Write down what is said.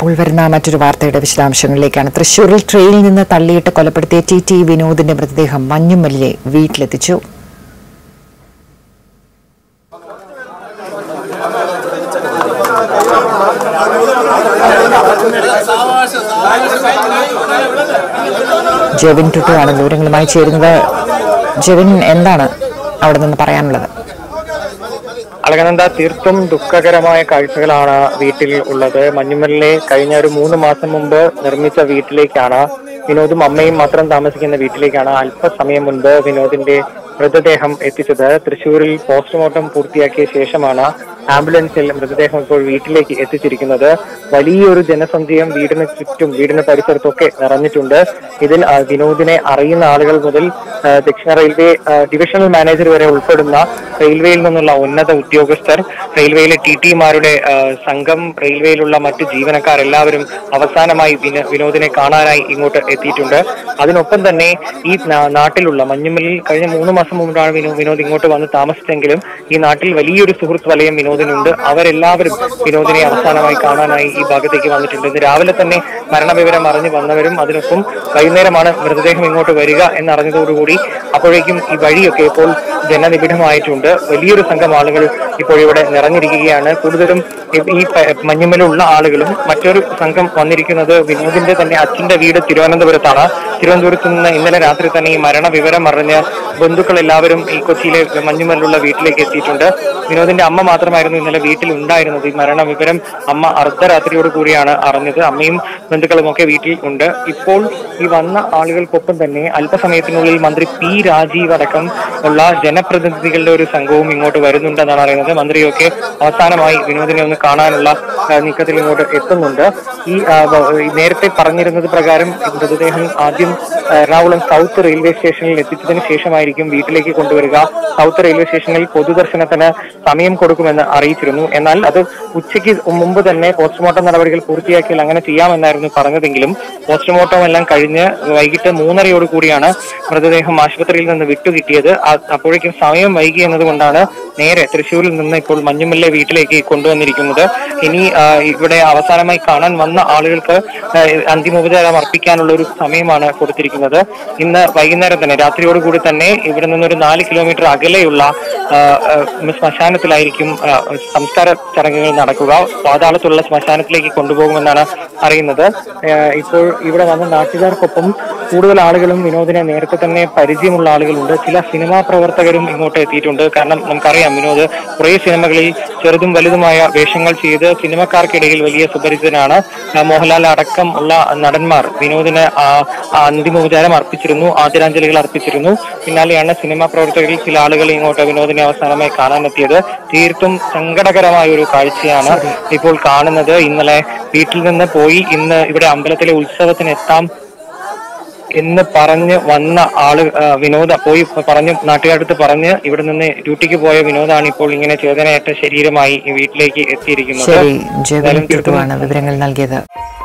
ഇപ്പോൾ വരുന്ന മറ്റൊരു വാർത്തയുടെ വിശദാംശങ്ങളിലേക്കാണ് തൃശൂരിൽ ട്രെയിനിൽ നിന്ന് തള്ളിയിട്ട് കൊലപ്പെടുത്തിയ ടി ടി വിനോദിന്റെ മൃതദേഹം മഞ്ഞുമല്ലിലെ വീട്ടിലെത്തിച്ചു ജെവിൻ ടുട്ടു ആണ് വിവരങ്ങളുമായി ചേരുന്നത് ജെവിൻ എന്താണ് അവിടെ നിന്ന് പറയാനുള്ളത് അളകനന്ദ തീർത്തും ദുഃഖകരമായ കാഴ്ചകളാണ് വീട്ടിൽ ഉള്ളത് മഞ്ഞുമലിലെ കഴിഞ്ഞ ഒരു മൂന്ന് മാസം മുമ്പ് നിർമ്മിച്ച വീട്ടിലേക്കാണ് വിനോദും അമ്മയും മാത്രം താമസിക്കുന്ന വീട്ടിലേക്കാണ് അല്പസമയം മുൻപ് വിനോദിന്റെ മൃതദേഹം എത്തിച്ചത് തൃശൂരിൽ പോസ്റ്റ്മോർട്ടം പൂർത്തിയാക്കിയ ശേഷമാണ് ആംബുലൻസിൽ മൃതദേഹം ഇപ്പോൾ വീട്ടിലേക്ക് എത്തിച്ചിരിക്കുന്നത് വലിയൊരു ജനസഞ്ചയം വീടിന് ചുറ്റും വീടിന് പരിസരത്തൊക്കെ നിറഞ്ഞിട്ടുണ്ട് ഇതിൽ ആ, വിനോദിനെ അറിയുന്ന ആളുകൾ മുതൽ ആ, ദക്ഷിണ റെയിൽവേ ആ, ഡിവിഷണൽ മാനേജർ വരെ ഉൾപ്പെടുന്ന റെയിൽവേയിൽ നിന്നുള്ള ഉന്നത ഉദ്യോഗസ്ഥർ റെയിൽവേയിലെ ടി ടിമാരുടെ സംഘം റെയിൽവേയിലുള്ള മറ്റ് ജീവനക്കാർ എല്ലാവരും അവസാനമായി വിന- വിനോദിനെ കാണാനായി ഇങ്ങോട്ട് എത്തിയിട്ടുണ്ട് അതിനൊപ്പം തന്നെ ഈ നാ- നാട്ടിലുള്ള മഞ്ഞുമലിൽ കഴിഞ്ഞ മൂന്ന് മാസം മുമ്പാണ് വിനോ വിനോദ് ഇങ്ങോട്ട് വന്ന് താമസിച്ചെങ്കിലും ഈ നാട്ടിൽ വലിയൊരു സുഹൃത്ത് വലയം വിനോദിനുണ്ട് അവരെല്ലാവരും വിനോദിനെ അവസാനമായി കാണാനായി ഈ ഭാഗത്തേക്ക് വന്നിട്ടുണ്ട് ഇന്ന് രാവിലെ തന്നെ മരണവിവരം അറിഞ്ഞു വന്നവരും അതിനൊപ്പം വൈകുന്നേരമാണ് മൃതദേഹം ഇങ്ങോട്ട് വരിക എന്നറിഞ്ഞതോടുകൂടി അപ്പോഴേക്കും ഈ വഴിയൊക്കെ ഇപ്പോൾ ജനനിബിഡമായിട്ടുണ്ട് വലിയൊരു സംഘം ആളുകൾ ഇപ്പോൾ ഇവിടെ നിറഞ്ഞിരിക്കുകയാണ് കൂടുതലും ഈ- ഈ പ- മഞ്ഞുമലുള്ള ആളുകളും മറ്റൊരു സംഘം വന്നിരിക്കുന്നത് വിനോദിന്റെ തന്നെ അച്ഛന്റെ വീട് തിരുവനന്തപുരത്താണ് തിരുവനന്തപുരത്ത് നിന്ന് ഇന്നലെ രാത്രി തന്നെ ഈ മരണവിവരം അറിഞ്ഞ് ബന്ധുക്കൾ എല്ലാവരും ഈ കൊച്ചിയിലെ മഞ്ഞുമലുള്ള വീട്ടിലേക്ക് എത്തിയിട്ടുണ്ട് വിനോദിന്റെ അമ്മ മാത്രമായിരുന്നു ഇന്നലെ വീട്ടിൽ ഉണ്ടായിരുന്നത് ഈ മരണവിവരം അമ്മ അർദ്ധരാത്രിയോട് കൂടിയാണ് അറിഞ്ഞത് അമ്മയും ബന്ധുക്കളും ഒക്കെ വീട്ടിൽ ഉണ്ട് ഇപ്പോൾ ഈ വന്ന ആളുകൾക്കൊപ്പം തന്നെ അല്പസമയത്തിനുള്ളിൽ മന്ത്രി പി രാജീവ് അടക്കം ഉള്ള ജനപ്രതിനിധികളുടെ ഒരു സംഘവും ഇങ്ങോട്ട് വരുന്നുണ്ടെന്നാണ് അറിയുന്നത് മന്ത്രിയൊക്കെ അവസാനമായി വിനോദിനെ ഒന്ന് കാണാനുള്ള ആ, നീക്കത്തിൽ ഇങ്ങോട്ട് എത്തുന്നുണ്ട് ഈ ആ, വ- ഈ നേരത്തെ പറഞ്ഞിരുന്നത് പ്രകാരം ഈ മൃതദേഹം ആദ്യം ആ, എറണാകുളം സൗത്ത് റെയിൽവേ സ്റ്റേഷനിൽ എത്തിച്ചതിന് ശേഷമായിരിക്കും വീട്ടിലേക്ക് കൊണ്ടുവരിക സൗത്ത് റെയിൽവേ സ്റ്റേഷനിൽ പൊതുദർശനത്തിന് സമയം കൊടുക്കുമെന്ന് അറിയിച്ചിരുന്നു എന്നാൽ അത് ഉച്ചയ്ക്ക് മുമ്പ് തന്നെ പോസ്റ്റ്മോർട്ടം നടപടികൾ പൂർത്തിയാക്കിയാൽ അങ്ങനെ ചെയ്യാമെന്നായിരുന്നു പറഞ്ഞതെങ്കിലും പോസ്റ്റ്മോർട്ടം എല്ലാം കഴിഞ്ഞ് വൈകിട്ട് മൂന്നരയോട് കൂടിയാണ് മൃതദേഹം ആശുപത്രിയിൽ നിന്ന് വിട്ടുകിട്ടിയത് ആ- അപ്പോഴേക്കും സമയം വൈകി എന്നതുകൊണ്ടാണ് നേരെ തൃശ്ശൂരിൽ നിന്ന് ഇപ്പോൾ മഞ്ഞുമല്ലെ വീട്ടിലേക്ക് കൊണ്ടുവന്നിരിക്കുന്നത് ഇനി ആ, ഇവിടെ അവസാനമായി കാണാൻ വന്ന ആളുകൾക്ക് ആ, അന്തിമോപചാരം അർപ്പിക്കാനുള്ള ഒരു സമയമാണ് കൊടുത്തിരിക്കുന്നത് ഇന്ന് വൈകുന്നേരം തന്നെ രാത്രിയോടുകൂടി തന്നെ ഇവിടെ നിന്നൊരു നാല് കിലോമീറ്റർ അകലെയുള്ള ആ, ആ, ശ്മശാനത്തിലായിരിക്കും ആ, സംസ്കാര ചടങ്ങുകൾ നടക്കുക പാതാളത്തുള്ള ശ്മശാനത്തിലേക്ക് കൊണ്ടുപോകുമെന്നാണ് അറിയുന്നത് ആ, ഇപ്പോൾ ഇവിടെ വന്ന നാട്ടുകാർക്കൊപ്പം കൂടുതൽ ആളുകളും വിനോദിനെ നേരത്തെ തന്നെ പരിചയമുള്ള ആളുകളുണ്ട് ചില സിനിമാ പ്രവർത്തകരും ഇങ്ങോട്ട് എത്തിയിട്ടുണ്ട് കാരണം നമുക്കറിയാം വിനോദ് കുറേ സിനിമകളിൽ ചെറുതും വലുതുമായ വേഷങ്ങൾ ചെയ്ത് സിനിമക്കാർക്കിടയിൽ വലിയ സുപരിചിതനാണ് ആ, മോഹൻലാൽ അടക്കം ഉള്ള നടന്മാർ വിനോദിന് ആ, ആ അന്തിമോപചാരം അർപ്പിച്ചിരുന്നു ആദരാഞ്ജലികൾ അർപ്പിച്ചിരുന്നു പിന്നാലെയാണ് സിനിമാ പ്രവർത്തകരിൽ ചില ആളുകൾ ഇങ്ങോട്ട് വിനോദിനെ അവസാനമായി കാണാനെത്തിയത് തീർത്തും സങ്കടകരമായ ഒരു കാഴ്ചയാണ് ഇപ്പോൾ കാണുന്നത് ഇന്നലെ വീട്ടിൽ നിന്ന് പോയി ഇന്ന് ഇവിടെ അമ്പലത്തിലെ ഉത്സവത്തിന് എത്താം എന്ന് പറഞ്ഞ് വന്ന ആള് ആ, വിനോദ പോയി പറഞ്ഞ് നാട്ടുകാരടുത്ത് പറഞ്ഞ് ഇവിടെ നിന്ന് ഡ്യൂട്ടിക്ക് പോയ വിനോദാണ് ഇപ്പോൾ ഇങ്ങനെ ചേതനയേറ്റ ശരീരമായി ഈ വീട്ടിലേക്ക് എത്തിയിരിക്കുന്നത് ശരി ജെവിൻ എന്തായാലും തീർത്തും ടുട്ടു ആണ് വിവരങ്ങൾ നൽകിയത്